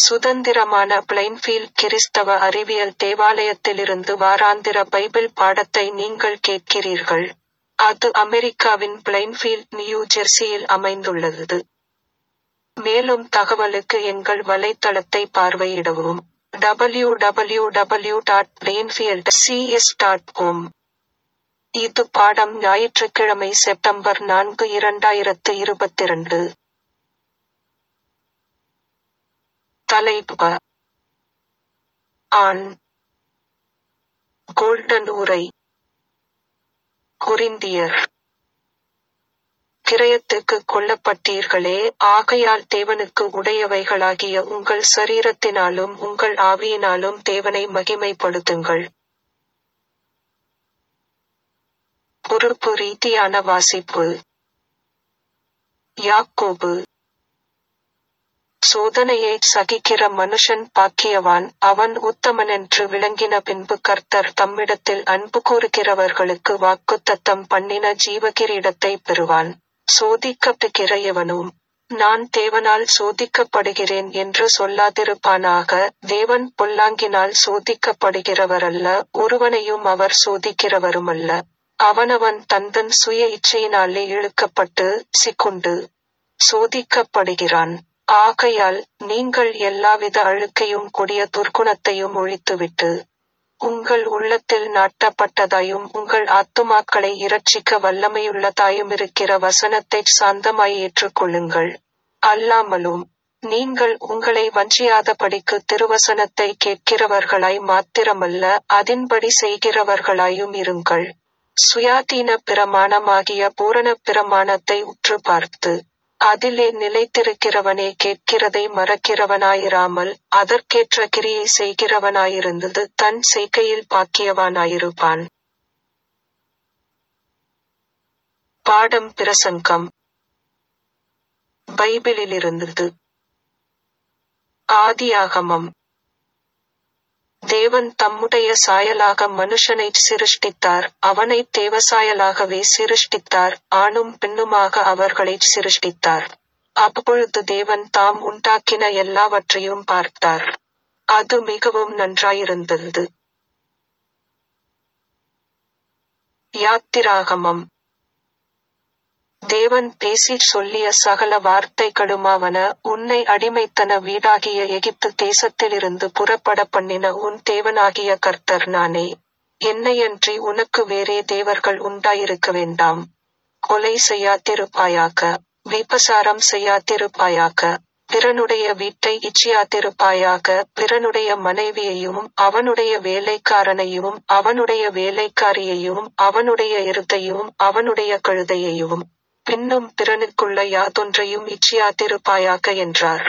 சுதந்திரமான பிளைன்ஃபீல்ட் கிறிஸ்தவ அறிவியல் தேவாலயத்திலிருந்து வாராந்திர பைபிள் பாடத்தை நீங்கள் கேட்கிறீர்கள். அது அமெரிக்காவின் பிளைன்ஃபீல்ட் நியூ ஜெர்சியில் அமைந்துள்ளது. மேலும் தகவலுக்கு எங்கள் வலைத்தளத்தை பார்வையிடவும். www.plainfieldcs.com இது பாடம் ஞாயிற்றுக்கிழமை செப்டம்பர் நான்கு இரண்டாயிரத்து இருபத்திரண்டு. தலைப்பு ஆண் கோல்டன் உரை கொரிந்தியர் கிரயத்துக்குக் கொள்ளப்பட்டீர்களே ஆகையால் தேவனுக்கு உடையவைகளாகிய உங்கள் சரீரத்தினாலும் உங்கள் ஆவியினாலும் தேவனை மகிமைப்படுத்துங்கள். பொறுப்பு ரீதியான வாசிப்பு யாக்கோபு சோதனையைச் சகிக்கிற மனுஷன் பாக்கியவான் அவன் உத்தமனென்று விளங்கின பின்பு கர்த்தர் தம்மிடத்தில் அன்பு கூருகிறவர்களுக்கு வாக்குத்தத்தம் பண்ணின ஜீவகிரீடத்தைப் பெறுவான். சோதிக்கப்படுகிற எவனும் நான் தேவனால் சோதிக்கப்படுகிறேன் என்று சொல்லாதிருப்பானாக தேவன் பொல்லாங்கினால் சோதிக்கப்படுகிறவரல்ல ஒருவனையும் அவர் சோதிக்கிறவருமல்ல. அவனவன் தந்தன் சுய இச்சையினாலே இழுக்கப்பட்டு சிக்குண்டு சோதிக்கப்படுகிறான். ஆகையால் நீங்கள் எல்லாவித அழுக்கையும் கொடிய துர்க்குணத்தையும் ஒழித்துவிட்டு உங்கள் உள்ளத்தில் நாட்டப்பட்டதாயும் உங்கள் ஆத்துமாக்களை இரட்சிக்க வல்லமையுள்ளதாயுமிருக்கிற வசனத்தைச் சாந்தமாய் ஏற்றுக்கொள்ளுங்கள். அல்லாமலும் நீங்கள் உங்களை வஞ்சியாதபடிக்கு திருவசனத்தை கேட்கிறவர்களாய் மாத்திரமல்ல அதின்படி செய்கிறவர்களாயும் இருங்கள். சுயாதீன பிரமாணமாகிய பூரணப் பிரமாணத்தை உற்று பார்த்து அதிலே நிலைத்திருக்கிறவனே கேட்கிறதை மறக்கிறவனாயிராமல் அதற்கேற்ற கிரியை செய்கிறவனாயிருந்து தன் செய்கையில் பாக்கியவானாயிருப்பான். பாடம் பிரசங்கம் பைபிளிலிருந்தது ஆதியாகமம் தேவன் தம்முடைய சாயலாக மனுஷனைச் சிருஷ்டித்தார் அவனைத் தேவசாயலாகவே சிருஷ்டித்தார் ஆணும் பெண்ணுமாக அவர்களைச் சிருஷ்டித்தார். அப்பொழுது தேவன் தாம் உண்டாக்கின எல்லாவற்றையும் பார்த்தார். அது மிகவும் நன்றாயிருந்தது. யாத்திராகமம் தேவன் பேசிச் சொல்லிய சகல வார்த்தைகளுமாவன உன்னை அடிமைத்தன வீடாகிய எகிப்து தேசத்திலிருந்து புறப்படப் பண்ணின உன் தேவனாகிய கர்த்தர் நானே. என்னையன்றி உனக்கு வேறே தேவர்கள் உண்டாயிருக்க வேண்டாம். கொலை செய்யாதிருப்பாயாக. விபசாரம் செய்யாதிருப்பாயாக. பிறனுடைய வீட்டை இச்சியாதிருப்பாயாக பிறனுடைய மனைவியையும் அவனுடைய வேலைக்காரனையும் அவனுடைய வேலைக்காரியையும் அவனுடைய எருதையும் அவனுடைய கழுதையையும் பின்னும் பிறனுக்குள்ள யாதொன்றையும் இச்சியாதிருப்பாயாக என்றார்.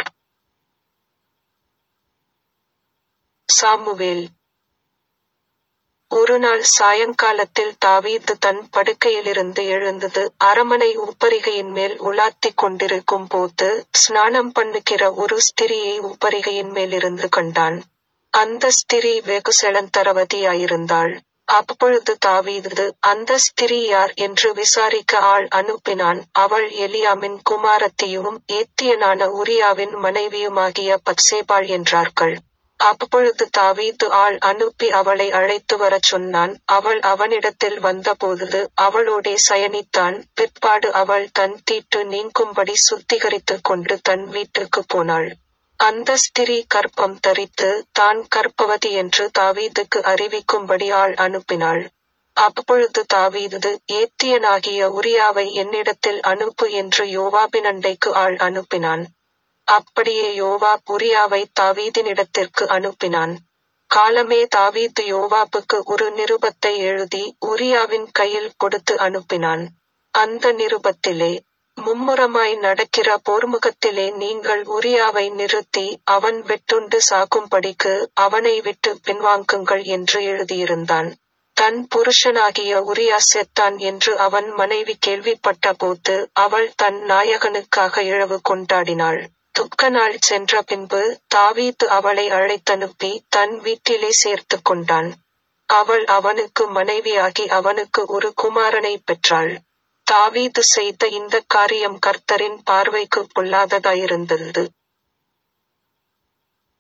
சாமுவேல் ஒருநாள் சாயங்காலத்தில் தாவீது தன் படுக்கையிலிருந்து எழுந்தது அரமனை உப்பரிகையின் மேல் உலாத்திக் கொண்டிருக்கும் போது ஸ்நானம் பண்ணுகிற ஒரு ஸ்திரியை உப்பரிகையின் மேலிருந்து கண்டான். அந்த ஸ்திரீ வெகு செழந்தரவதியாயிருந்தாள். அப்பொழுது தாவீது அந்த ஸ்திரீ யார் என்று விசாரிக்க ஆள் அனுப்பினான் அவள் எலியாமின் குமாரத்தியும் ஏத்தியனான உரியாவின் மனைவியுமாகிய பத்சேபாள் என்றார்கள். அப்பொழுது தாவீது ஆள் அனுப்பி அவளை அழைத்து வரச் சொன்னான் அவள் அவனிடத்தில் வந்தபோது அவளோடே சயனித்தான் பிற்பாடு அவள் தன் தீட்டு நீங்கும்படி சுத்திகரித்துக் கொண்டு தன் வீட்டுக்குப் போனாள். அந்த ஸ்திரீ கர்ப்பம் தரித்து தான் கர்ப்பவதி என்று தாவீதுக்கு அறிவிக்கும்படி ஆள் அனுப்பினாள். அப்பொழுது தாவீது ஏத்தியனாகிய உரியாவை என்னிடத்தில் அனுப்பு என்று யோவாபினண்டைக்கு ஆள் அனுப்பினான். அப்படியே யோவாப் உரியாவை தாவீதினிடத்திற்கு அனுப்பினான். காலமே தாவீது யோவாபுக்கு ஒரு நிருபத்தை எழுதி உரியாவின் கையில் கொடுத்து அனுப்பினான். அந்த நிருபத்திலே மும்முரமாய் நடக்கிற போர்முகத்திலே நீங்கள் உரியாவை நிறுத்தி அவன் வெட்டுண்டு சாகும்படிக்கு அவனை விட்டு பின்வாங்குங்கள் என்று எழுதியிருந்தான். தன் புருஷனாகிய உரியா செத்தான் என்று அவன் மனைவி கேள்விப்பட்ட போது அவள் தன் நாயகனுக்காக இழவு கொண்டாடினாள். துக்க நாள் சென்ற பின்பு தாவீது அவளை அழைத்தனுப்பி தன் வீட்டிலே சேர்த்துக் கொண்டான். அவள் அவனுக்கு மனைவியாகி அவனுக்கு ஒரு குமாரனைப் பெற்றாள். தாவீது செய்த இந்தக் காரியம் கர்த்தரின் பார்வைக்குப் பொல்லாததாயிருந்தது.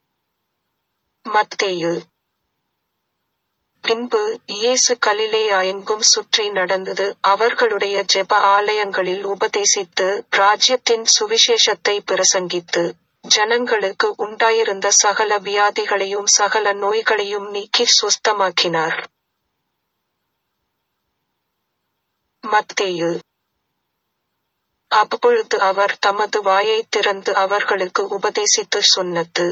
மத்தேயு பின்பு இயேசு கலிலேயா எங்கும் சுற்றி நடந்தது அவர்களுடைய ஜெப ஆலயங்களில் உபதேசித்து ராஜ்யத்தின் சுவிசேஷத்தை பிரசங்கித்து ஜனங்களுக்கு உண்டாயிருந்த சகல வியாதிகளையும் சகல நோய்களையும் நீக்கி சுஸ்தமாக்கினார் மத்தேயு அப்பொழுது அவர் தமது வாயை திறந்து அவர்களுக்கு உபதேசித்து சொன்னது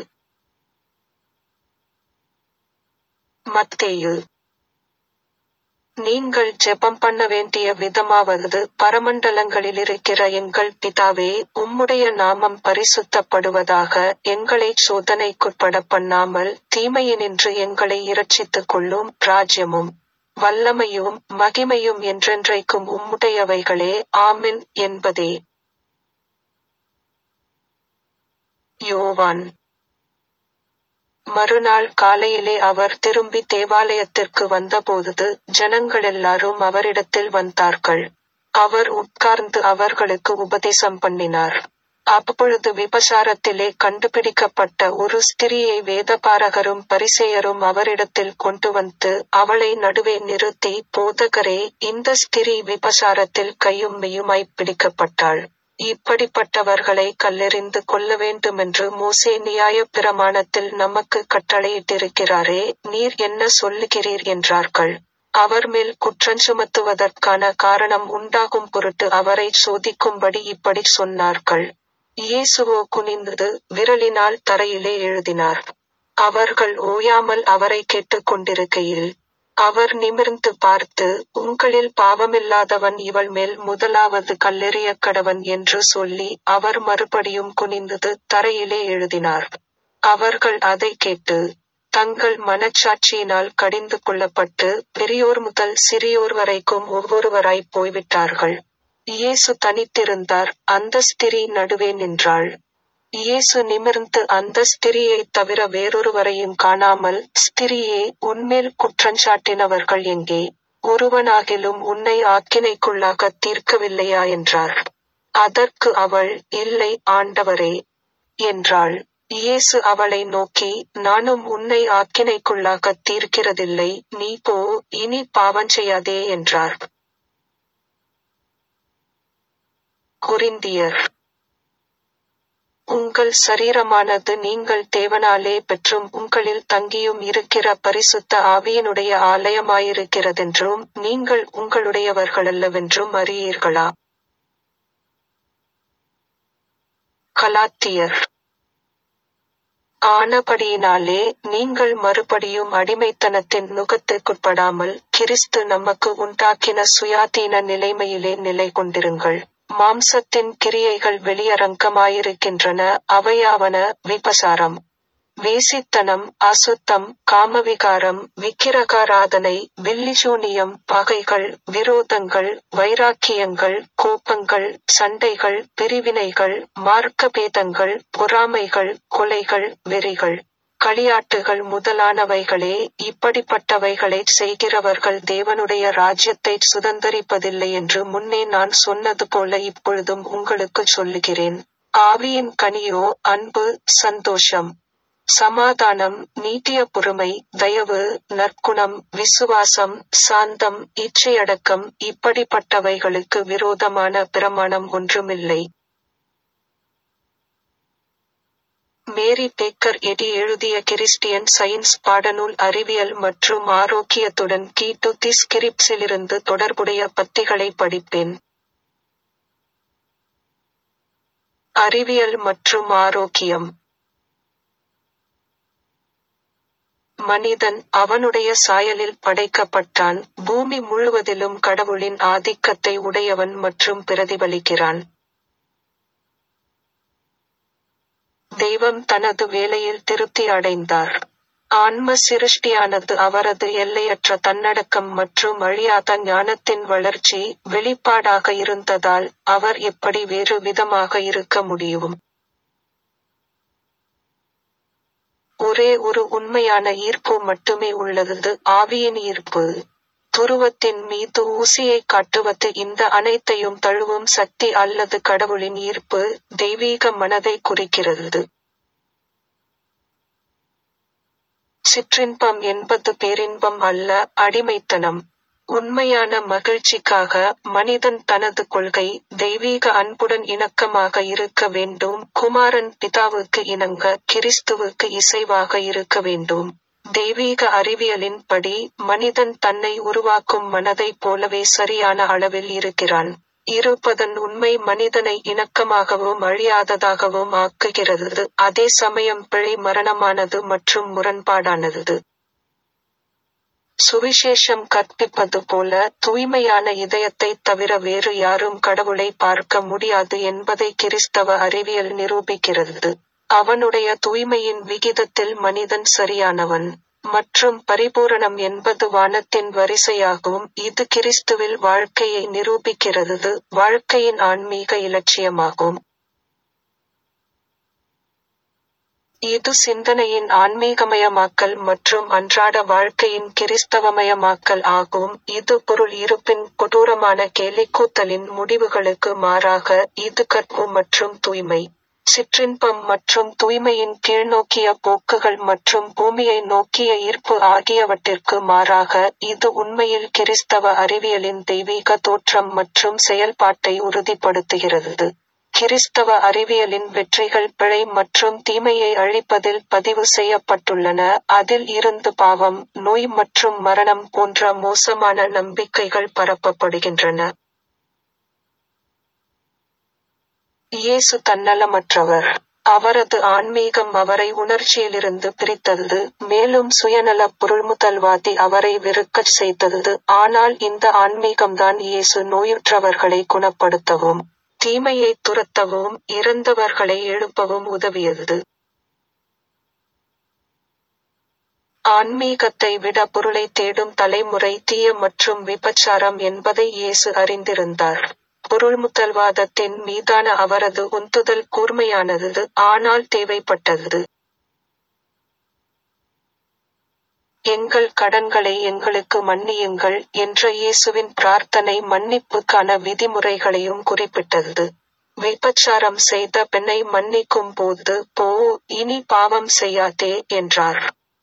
மத்தேயு நீங்கள் ஜெபம் பண்ண வேண்டிய விதமாவது பரமண்டலங்களில் இருக்கிற எங்கள் பிதாவே உம்முடைய நாமம் பரிசுத்தப்படுவதாக எங்களை சோதனைக்குட்பட பண்ணாமல் தீமையினின்று எங்களை இரட்சித்துக் கொள்ளும் ராஜ்யமும் வல்லமையும் மகிமையும் என்றென்றைக்கும் உம்முடையவைகளே ஆமென் என்பதே யோவான் மறுநாள் காலையிலே அவர் திரும்பி தேவாலயத்திற்கு வந்தபோது ஜனங்களெல்லாரும் அவரிடத்தில் வந்தார்கள் அவர் உட்கார்ந்து அவர்களுக்கு உபதேசம் பண்ணினார் அப்பொழுது விபசாரத்திலே கண்டுபிடிக்கப்பட்ட ஒரு ஸ்திரியை வேதபாரகரும் பரிசேயரும் அவரிடத்தில் கொண்டு வந்து அவளை நடுவே நிறுத்தி போதகரே இந்த ஸ்திரீ விபசாரத்தில் கையும் மெய்யுமாய் பிடிக்கப்பட்டாள் இப்படிப்பட்டவர்களை கல்லெறிந்து கொள்ள வேண்டுமென்று மோசே நியாய பிரமாணத்தில் நமக்கு கட்டளையிட்டிருக்கிறாரே நீர் என்ன சொல்லுகிறீர் என்றார்கள் அவர் மேல் குற்றஞ்சுமத்துவதற்கான காரணம் உண்டாகும் பொருட்டு அவரை சோதிக்கும்படி இப்படி சொன்னார்கள் இயேசுவோ குனிந்தது விரலினால் தரையிலே எழுதினார் அவர்கள் ஓயாமல் அவரை கேட்டுக் கொண்டிருக்கையில் அவர் நிமிர்ந்து பார்த்து உங்களில் பாவமில்லாதவன் இவள் மேல் முதலாவது கல்லெறிய கடவன் என்று சொல்லி அவர் மறுபடியும் குனிந்தது தரையிலே எழுதினார் அவர்கள் அதை கேட்டு தங்கள் மனச்சாட்சியினால் கடிந்து கொள்ளப்பட்டு பெரியோர் முதல் சிறியோர் வரைக்கும் ஒவ்வொருவராய் போய்விட்டார்கள் இயேசு தனித்திருந்தார் அந்த ஸ்திரீ நடுவே நின்றாள் இயேசு நிமிர்ந்து அந்த ஸ்திரியைத் தவிர வேறொருவரையும் காணாமல் ஸ்திரியே உன்மேல் குற்றஞ்சாட்டினவர்கள் எங்கே ஒருவனாகிலும் உன்னை ஆக்கினைக்குள்ளாக தீர்க்கவில்லையா என்றார் அதற்கு அவள் இல்லை ஆண்டவரே என்றாள் இயேசு அவளை நோக்கி நானும் உன்னை ஆக்கினைக்குள்ளாக தீர்க்கிறதில்லை நீ போ இனி பாவஞ்செய்யாதே என்றார் கொரிந்தியர் உங்கள் சரீரமானது நீங்கள் தேவனாலே பெற்றும் உங்களில் தங்கியும் இருக்கிற பரிசுத்த ஆவியினுடைய ஆலயமாயிருக்கிறதென்றும் நீங்கள் உங்களுடையவர்களல்லவென்றும் அறியீர்களா கலாத்தியர் ஆனபடியினாலே நீங்கள் மறுபடியும் அடிமைத்தனத்தின் நுகத்துக்குட்படாமல் கிறிஸ்து நமக்கு உண்டாக்கின சுயாதீன நிலைமையிலே நிலை கொண்டிருங்கள் மாம்சத்தின் கிரியைகள் வெளியரங்கமாயிருக்கின்றன அவையாவன விபசாரம் வேசித்தனம் அசுத்தம் காமவிகாரம் விக்கிரகாராதனை வில்லிசூனியம் பகைகள் விரோதங்கள் வைராக்கியங்கள் கோபங்கள் சண்டைகள் பிரிவினைகள் மார்க்கபேதங்கள் பொறாமைகள் கொலைகள் வெறிகள் களியாட்டுகள் முதலானவைகளே இப்படிப்பட்டவைகளை செய்கிறவர்கள் தேவனுடைய ராஜ்யத்தை சுதந்தரிப்பதில்லை என்று முன்னே நான் சொன்னது போல இப்பொழுதும் உங்களுக்கு சொல்லுகிறேன் ஆவியின் கனியோ அன்பு சந்தோஷம் சமாதானம் நீட்டிய பொறுமை தயவு நற்குணம் விசுவாசம் சாந்தம் இச்சையடக்கம் இப்படிப்பட்டவைகளுக்கு விரோதமான பிரமாணம் ஒன்றுமில்லை மேரி பேக்கர் எடி எழுதிய கிறிஸ்டியன் சயின்ஸ் பாடநூல் அறிவியல் மற்றும் ஆரோக்கியத்துடன் கீட்டு தி ஸ்கிரிப்ஸிலிருந்து தொடர்புடைய பத்திகளை படிப்பேன் அறிவியல் மற்றும் ஆரோக்கியம் மனிதன் அவனுடைய சாயலில் படைக்கப்பட்டான் பூமி முழுவதிலும் கடவுளின் ஆதிக்கத்தை உடையவன் மற்றும் பிரதிபலிக்கிறான் தெய்வம் தனது வேலையில் திருப்தி அடைந்தார் ஆன்ம சிருஷ்டியானது அவரது எல்லையற்ற தன்னடக்கம் மற்றும் அழியாத ஞானத்தின் வளர்ச்சி வெளிப்பாடாக இருந்ததால் அவர் எப்படி வேறு விதமாக இருக்க முடியும் ஒரே ஒரு உண்மையான ஈர்ப்பு மட்டுமே உள்ளது ஆவியின் ஈர்ப்பு துருவத்தின் மீது ஊசியை காட்டுவது இந்த அனைத்தையும் தழுவும் சக்தி அல்லது கடவுளின் ஈர்ப்பு தெய்வீக மனதை குறிக்கிறது சிற்றின்பம் என்பது பேரின்பம் அல்ல அடிமைத்தனம் உண்மையான மகிழ்ச்சிக்காக மனிதன் தனது கொள்கை தெய்வீக அன்புடன் இணக்கமாக இருக்க வேண்டும் குமாரன் பிதாவுக்கு இணங்க கிறிஸ்துவுக்கு இசைவாக இருக்க வேண்டும் தெய்வீக அறிவியலின் படி மனிதன் தன்னை உருவாக்கும் மனதைப் போலவே சரியான அளவில் இருக்கிறான் இருப்பதன் உண்மை மனிதனை இணக்கமாகவும் அழியாததாகவும் ஆக்குகிறது அதே சமயம் பிழை மரணமானது மற்றும் முரண்பாடானது சுவிசேஷம் கற்பிப்பது போல தூய்மையான இதயத்தை தவிர வேறு யாரும் கடவுளை பார்க்க முடியாது என்பதை கிறிஸ்தவ அறிவியல் நிரூபிக்கிறது அவனுடைய தூய்மையின் விகிதத்தில் மனிதன் சரியானவன் மற்றும் பரிபூரணம் என்பது வானத்தின் வரிசையாகும் இது கிறிஸ்துவில் வாழ்க்கையை நிரூபிக்கிறது வாழ்க்கையின் ஆன்மீக இலட்சியமாகும் இது சிந்தனையின் ஆன்மீகமயமாக்கல் மற்றும் அன்றாட வாழ்க்கையின் கிறிஸ்தவமயமாக்கல் ஆகும் இது பொருள் இருப்பின் கொடூரமான கேலிக்கூத்தலின் முடிவுகளுக்கு மாறாக இது கற்பு மற்றும் தூய்மை சிற்றின்பம் மற்றும் தூய்மையின் கீழ்நோக்கிய போக்குகள் மற்றும் பூமியை நோக்கிய ஈர்ப்பு ஆகியவற்றிற்கு மாறாக இது உண்மையில் கிறிஸ்தவ அறிவியலின் தெய்வீக தோற்றம் மற்றும் செயல்பாட்டை உறுதிப்படுத்துகிறது கிறிஸ்தவ அறிவியலின் வெற்றிகள் பிழை மற்றும் தீமையை அழிப்பதில் பதிவு செய்யப்பட்டுள்ளன அதில் இருந்து பாவம் நோய் மற்றும் மரணம் போன்ற மோசமான நம்பிக்கைகள் பரப்பப்படுகின்றன இயேசு தன்னலமற்றவர் அவரது ஆன்மீகம் அவரை உணர்ச்சியிலிருந்து பிரித்தது மேலும் சுயநல பொருள்முதல்வாதி அவரை வெறுக்கச் செய்தது ஆனால் இந்த ஆன்மீகம்தான் இயேசு நோயுற்றவர்களை குணப்படுத்தவும் தீமையை துரத்தவும் இறந்தவர்களை எழுப்பவும் உதவியது ஆன்மீகத்தை விட பொருளை தேடும் தலைமுறை தீய மற்றும் விபச்சாரம் என்பதை இயேசு அறிந்திருந்தார் பொருள்முதல்வாதத்தின் மீதான அவரது உந்துதல் கூர்மையானது ஆனால் தேவைப்பட்டது எங்கள் கடன்களை எங்களுக்கு மன்னியுங்கள் என்ற இயேசுவின் பிரார்த்தனை மன்னிப்புக்கான விதிமுறைகளையும் குறிப்பிட்டது விபச்சாரம் செய்த பெண்ணை மன்னிக்கும் போது போ இனி பாவம் செய்யாதே என்றார்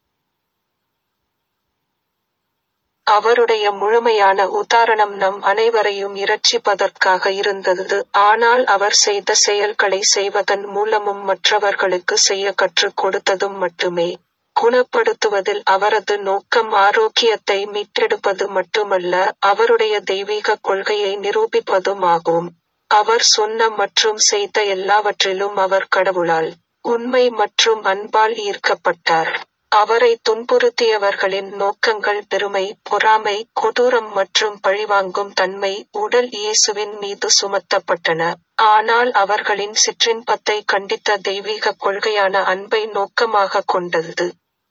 அவருடைய முழுமையான உதாரணம் நம் அனைவரையும் இரட்சிப்பதற்காக இருந்தது ஆனால் அவர் செய்த செயல்களை செய்வதன் மூலமும் மற்றவர்களுக்கு செய்ய கற்றுக் கொடுத்ததும் மட்டுமே குணப்படுத்துவதில் அவரது நோக்கம் ஆரோக்கியத்தை மீட்டெடுப்பது மட்டுமல்ல அவருடைய தெய்வீக கொள்கையை நிரூபிப்பதும் ஆகும் அவர் சொன்ன மற்றும் செய்த எல்லாவற்றிலும் அவர் கடவுளால் உண்மை மற்றும் அன்பால் ஈர்க்கப்பட்டார் அவரை துன்புறுத்தியவர்களின் நோக்கங்கள் பெருமை பொறாமை கொடூரம் மற்றும் பழிவாங்கும் தன்மை உடல் இயேசுவின் மீது சுமத்தப்பட்டன ஆனால் அவர்களின் சிற்றின்பத்தை கண்டித்த தெய்வீக கொள்கையான அன்பை நோக்கமாக கொண்டது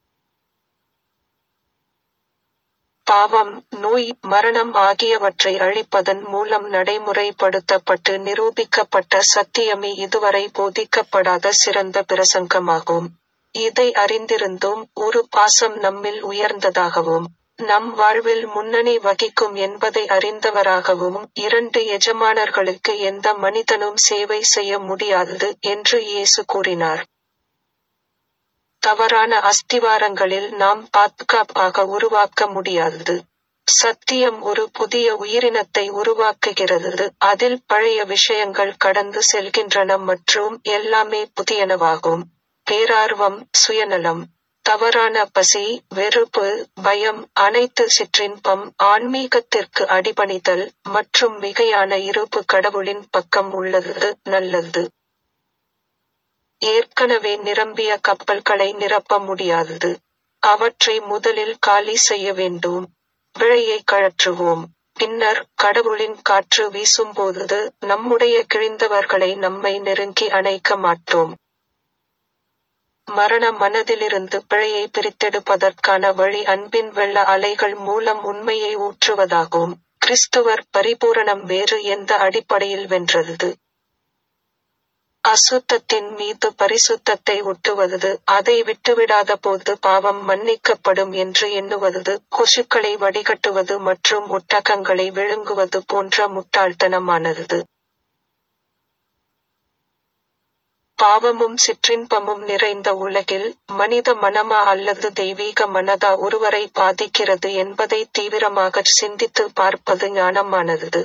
பாவம் நோய் மரணம் ஆகியவற்றை அழிப்பதன் மூலம் நடைமுறைப்படுத்தப்பட்டு நிரூபிக்கப்பட்ட சத்தியமே இதுவரை போதிக்கப்படாத சிறந்த பிரசங்கமாகும் இதை அறிந்திருந்தும் ஒரு பாசம் நம்மில் உயர்ந்ததாகவும் நம் வாழ்வில் முன்னணி வகிக்கும் என்பதை அறிந்தவராகவும் இரண்டு எஜமானர்களுக்கு எந்த மனிதனும் சேவை செய்ய முடியாதது என்று இயேசு கூறினார் தவறான அஸ்திவாரங்களில் நாம் பாதுகாப்பாக உருவாக்க முடியாதது சத்தியம் ஒரு புதிய உயிரினத்தை உருவாக்குகிறது அதில் பழைய விஷயங்கள் கடந்து செல்கின்றன மற்றும் எல்லாமே புதியனவாகும் பேரார்வம் சுயநலம் தவறான பசி வெறுப்பு பயம் அனைத்து சிற்றின்பம் ஆன்மீகத்திற்கு அடிபணிதல் மற்றும் மிகையான இருப்பு கடவுளின் பக்கம் உள்ளது நல்லது ஏற்கனவே நிரம்பிய கப்பல்களை நிரப்ப முடியாதது அவற்றை முதலில் காலி செய்ய வேண்டும் விழையை கழற்றுவோம் பின்னர் கடவுளின் காற்று வீசும்போது நம்முடைய கிழிந்தவர்களை நம்மை நெருங்கி அணைக்க மாட்டோம் மரண மனதிலிருந்து பிழையை பிரித்தெடுப்பதற்கான வழி அன்பின் வெள்ள அலைகள் மூலம் உண்மையை ஊற்றுவதாகும் கிறிஸ்துவர் பரிபூரணம் வேறு எந்த அடிப்படையில் வென்றது அசுத்தத்தின் மீது பரிசுத்தத்தை ஒட்டுவது அதை விட்டுவிடாத போது பாவம் மன்னிக்கப்படும் என்று எண்ணுவது கொசுக்களை வடிகட்டுவது மற்றும் ஒட்டகங்களை விழுங்குவது போன்ற முட்டாள்தனமானது பாவமும் சிற்றின்பமும் நிறைந்த உலகில் மனித மனமா அல்லது தெய்வீக மனதா ஒருவரை பாதிக்கிறது என்பதை தீவிரமாக சிந்தித்து பார்ப்பது ஞானமானது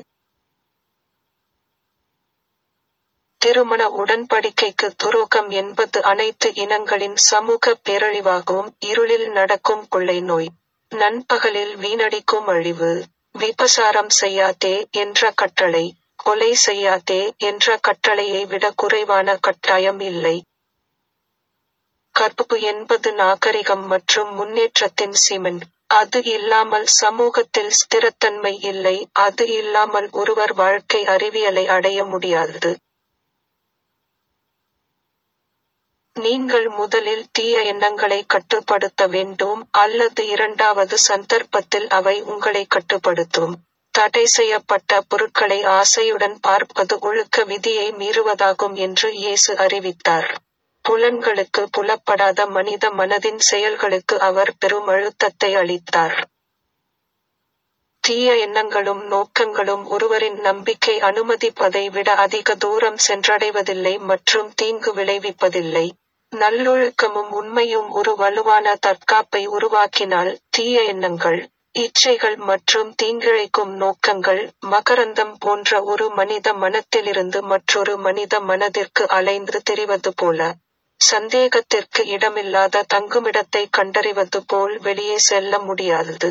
திருமண உடன்படிக்கைக்கு துரோகம் என்பது அனைத்து இனங்களின் சமூக பேரழிவாகும் இருளில் நடக்கும் கொள்ளை நோய் நண்பகலில் வீணடிக்கும் அழிவு விபசாரம் செய்யாதே என்ற கட்டளை கொலை செய்யாதே என்ற கட்டளையை விட குறைவான கட்டாயம் இல்லை கற்பு என்பது நாகரிகம் மற்றும் முன்னேற்றத்தின் சிமெண்ட் அது இல்லாமல் சமூகத்தில் ஸ்திரத்தன்மை இல்லை அது இல்லாமல் ஒருவர் வாழ்க்கை அறிவியலை அடைய முடியாது நீங்கள் முதலில் தீய எண்ணங்களை கட்டுப்படுத்த வேண்டும் அல்லது இரண்டாவது சந்தர்ப்பத்தில் அவை உங்களை கட்டுப்படுத்தும் தடை செய்யப்பட்ட பொருட்களை ஆசையுடன் பார்ப்பது ஒழுக்க விதியை மீறுவதாகும் என்று இயேசு அறிவித்தார் புலன்களுக்கு புலப்படாத மனித மனதின் செயல்களுக்கு அவர் பெரும் அழுத்தத்தை அளித்தார் தீய எண்ணங்களும் நோக்கங்களும் ஒருவரின் நம்பிக்கை அனுமதிப்பதை விட அதிக தூரம் சென்றடைவதில்லை மற்றும் தீங்கு விளைவிப்பதில்லை நல்லொழுக்கமும் உண்மையும் ஒரு வலுவான தற்காப்பை உருவாக்கினால் தீய எண்ணங்கள் இச்சைகள் மற்றும் தீங்கிழைக்கும் நோக்கங்கள் மகரந்தம் போன்ற ஒரு மனித மனத்திலிருந்து மற்றொரு மனித மனதிற்கு அலைந்து தெரிவது போல சந்தேகத்திற்கு இடமில்லாத தங்குமிடத்தை கண்டறிவது போல் வெளியே செல்ல முடியாதது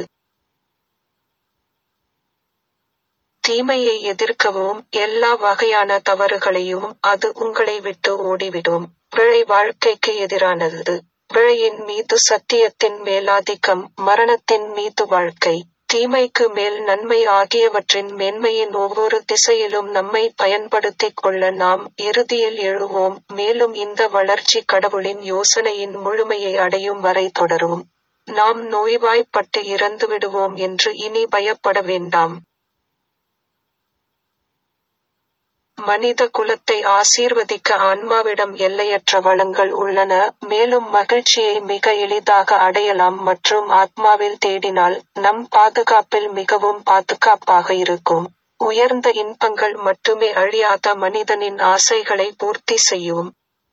தீமையை எதிர்க்கவும் எல்லா வகையான தவறுகளையும் அது உங்களை விட்டு ஓடிவிடும் பிழை வாழ்க்கைக்கு எதிரானது பிழையின் மீது சத்தியத்தின் மேலாதிக்கம் மரணத்தின் மீது வாழ்க்கை தீமைக்கு மேல் நன்மை ஆகியவற்றின் மேன்மையின் ஒவ்வொரு திசையிலும் நம்மை பயன்படுத்திக் கொள்ள நாம் இறுதியில் எழுவோம் மேலும் இந்த வளர்ச்சி கடவுளின் யோசனையின் முழுமையை அடையும் வரை தொடரும் நாம் நோய்வாய்ப்பட்டு இறந்து விடுவோம் என்று இனி பயப்பட வேண்டாம் மனித குலத்தை ஆசீர்வதிக்க ஆன்மாவிடம் எல்லையற்ற வளங்கள் உள்ளன மேலும் மகிழ்ச்சியை மிக எளிதாக அடையலாம் மற்றும் ஆத்மாவில் தேடினால் நம் பாதுகாப்பில் மிகவும் பாதுகாப்பாக இருக்கும் உயர்ந்த இன்பங்கள் மட்டுமே அழியாத மனிதனின் ஆசைகளை பூர்த்தி செய்யும்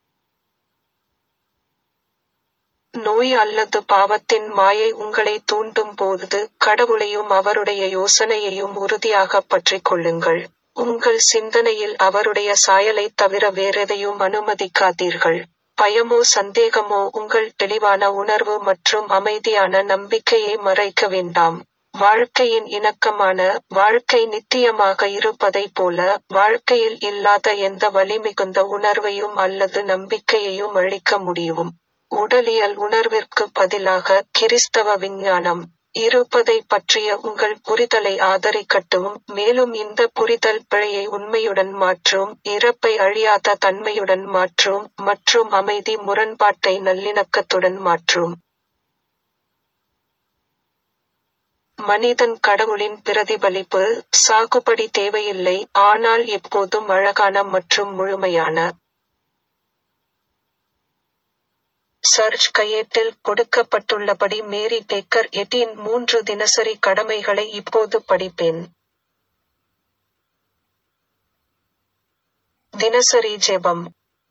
நோய் அல்லது பாவத்தின் மாயை உங்களை தூண்டும் போது கடவுளையும் அவருடைய யோசனையையும் உறுதியாக பற்றிக் கொள்ளுங்கள் உங்கள் சிந்தனையில் அவருடைய சாயலை தவிர வேறெதையும் அனுமதிக்காதீர்கள் பயமோ சந்தேகமோ உங்கள் தெளிவான உணர்வு மற்றும் அமைதியான நம்பிக்கையை மறைக்க வேண்டாம் வாழ்க்கையின் இணக்கமான வாழ்க்கை நித்தியமாக இருப்பதைப் போல வாழ்க்கையில் இல்லாத எந்த வலிமிகுந்த உணர்வையும் அல்லது நம்பிக்கையையும் அளிக்க முடியும் உடலியல் உணர்விற்கு பதிலாக கிறிஸ்தவ விஞ்ஞானம் இருப்பதை பற்றிய உங்கள் புரிதலை ஆதரிக்கட்டும் மேலும் இந்த புரிதல் பிழையை உண்மையுடன் மாற்றும் இறப்பை அழியாத தன்மையுடன் மாற்றும் மற்றும் அமைதி முரண்பாட்டை நல்லிணக்கத்துடன் மாற்றும் மனிதன் கடவுளின் பிரதிபலிப்பு சாகுபடி தேவையில்லை ஆனால் எப்போதும் அழகான மற்றும் முழுமையான சர்ச் கையேட்டில் கொடுக்கப்பட்டுள்ளபடி மேரி பேக்கர் எட்டின் மூன்று தினசரி கடமைகளை இப்போது படிப்பேன் தினசரி ஜெபம்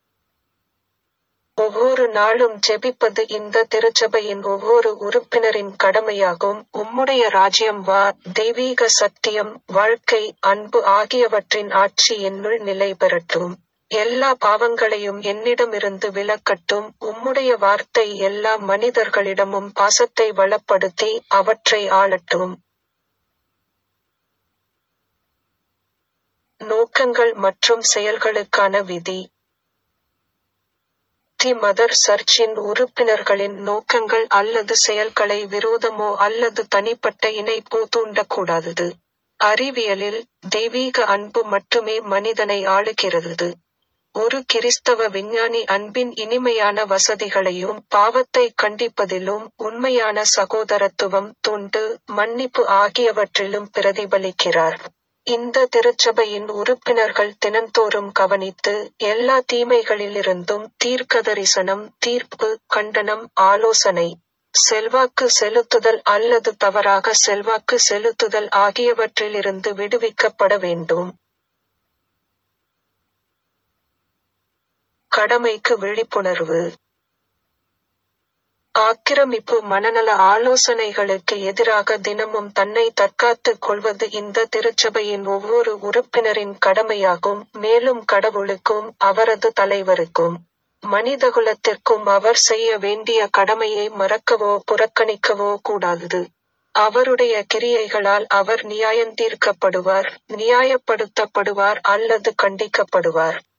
ஒவ்வொரு நாளும் ஜெபிப்பது இந்த திருச்சபையின் ஒவ்வொரு உறுப்பினரின் கடமையாகும் உம்முடைய ராஜ்யம் வா தெய்வீக சத்தியம் வாழ்க்கை அன்பு ஆகியவற்றின் ஆட்சி என்னுள் நிலை பெறட்டும் எல்லா பாவங்களையும் என்னிடமிருந்து விலக்கட்டும் உம்முடைய வார்த்தை எல்லா மனிதர்களிடமும் பாசத்தை வளப்படுத்தி அவற்றை ஆளட்டும் நோக்கங்கள் மற்றும் செயல்களுக்கான விதி தி மதர் சர்ச்சின் உறுப்பினர்களின் நோக்கங்கள் அல்லது செயல்களை விரோதமோ அல்லது தனிப்பட்ட இணைப்போ தூண்டக்கூடாதது அறிவியலில் தெய்வீக அன்பு மட்டுமே மனிதனை ஆளுகிறது ஒரு கிறிஸ்தவ விஞ்ஞானி அன்பின் இனிமையான வசதிகளையும் பாவத்தை கண்டிப்பதிலும் உண்மையான சகோதரத்துவம் துண்டு மன்னிப்பு ஆகியவற்றிலும் பிரதிபலிக்கிறார் இந்த திருச்சபையின் உறுப்பினர்கள் தினந்தோறும் கவனித்து எல்லா தீமைகளிலிருந்தும் தீர்க்கதரிசனம் தீர்ப்பு கண்டனம் ஆலோசனை செல்வாக்கு செலுத்துதல் அல்லது தவறாக செல்வாக்கு செலுத்துதல் ஆகியவற்றிலிருந்து விடுவிக்கப்பட வேண்டும் கடமைக்கு விழிப்புணர்வு ஆக்கிரமிப்பு மனநல ஆலோசனைகளுக்கு எதிராக தினமும் தன்னை தற்காத்துக் கொள்வது இந்த திருச்சபையின் ஒவ்வொரு உறுப்பினரின் கடமையாகும் மேலும் கடவுளுக்கும் அவரது தலைவருக்கும் மனிதகுலத்திற்கும் அவர் செய்ய வேண்டிய கடமையை மறக்கவோ புறக்கணிக்கவோ கூடாது அவருடைய கிரியைகளால் அவர் நியாயந்தீர்க்கப்படுவார் நியாயப்படுத்தப்படுவார் அல்லது கண்டிக்கப்படுவார்